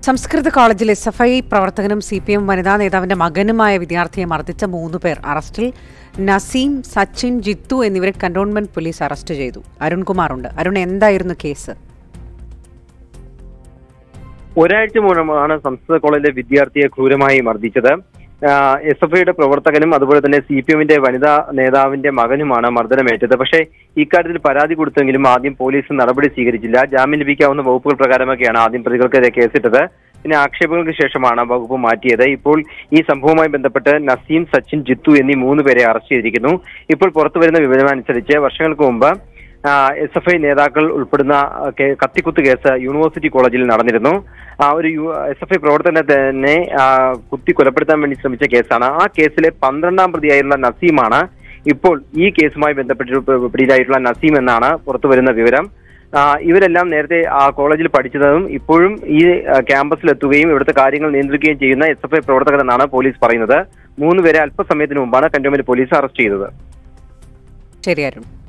സംസ്കൃത കോളേജിൽ S F I പ്രവർത്തകനും സി പി എം വനിതാ നേതാവിന്റെ മകനുമായ വിദ്യാർത്ഥിയെ മർദ്ദിച്ച മൂന്ന് പേർ അറസ്റ്റിൽ നസീം സച്ചിൻ ജിത്തു എന്നിവരെ കന്റോൺമെന്റ് പോലീസ് അറസ്റ്റ് ചെയ്തു അരുൺകുമാറുണ്ട് അരുൺ എന്തായിരുന്നു കേസ് ഒരാഴ്ച മുൻപാണ് സംസ്കൃത കോളേജിലെ വിദ്യാർത്ഥിയെ ക്രൂരമായി മർദ്ദിച്ചത് എസ് എഫ് ഐയുടെ പ്രവർത്തകനും അതുപോലെ തന്നെ സി പി എമ്മിന്റെ വനിതാ നേതാവിന്റെ മകനുമാണ് മർദ്ദനമേറ്റത് പക്ഷേ ഇക്കാര്യത്തിൽ പരാതി കൊടുത്തെങ്കിലും ആദ്യം പോലീസ് നടപടി സ്വീകരിച്ചില്ല ജാമ്യം ലഭിക്കാവുന്ന വകുപ്പുകൾ പ്രകാരമൊക്കെയാണ് ആദ്യം പ്രതികൾക്കെതിരെ കേസിട്ടത് പിന്നെ ആക്ഷേപങ്ങൾക്ക് ശേഷമാണ് വകുപ്പ് മാറ്റിയത് ഇപ്പോൾ ഈ സംഭവവുമായി ബന്ധപ്പെട്ട് നസീം സച്ചിൻ ജിത്തു എന്നീ മൂന്ന് പേരെ അറസ്റ്റ് ചെയ്തിരിക്കുന്നു ഇപ്പോൾ പുറത്തുവരുന്ന വിവരമനുസരിച്ച് വർഷങ്ങൾക്ക് മുമ്പ് എസ് എഫ് ഐ നേതാക്കൾ ഉൾപ്പെടുന്ന ആ, കേ- കത്തിക്കുത്ത് കേസ് യൂണിവേഴ്സിറ്റി കോളേജിൽ നടന്നിരുന്നു ആ ഒരു എസ് എഫ് ഐ പ്രവർത്തകനെ തന്നെ ആ, കുത്തി കൊലപ്പെടുത്താൻ വേണ്ടി ശ്രമിച്ച കേസാണ് ആ കേസിലെ പന്ത്രണ്ടാം പ്രതിയായിട്ടുള്ള നസീമാണ് ഇപ്പോൾ ഈ കേസുമായി ബന്ധപ്പെട്ട് പിടിയിലായിട്ടുള്ള നസീം എന്നാണ് പുറത്തുവരുന്ന വിവരം ആ, ഇവരെല്ലാം നേരത്തെ ആ കോളേജിൽ പഠിച്ചതും ഇപ്പോഴും ഈ ആ, ക്യാമ്പസിലെത്തുകയും ഇവിടുത്തെ കാര്യങ്ങൾ നിയന്ത്രിക്കുകയും ചെയ്യുന്ന എസ് എഫ് ഐ പ്രവർത്തകരെന്നാണ് പോലീസ് പറയുന്നത് മൂന്ന് പേരെ അല്പസമയത്തിന് മുമ്പാണ് കന്റോൺമെന്റ് പോലീസ് അറസ്റ്റ് ചെയ്തത് ശരി അരുൺ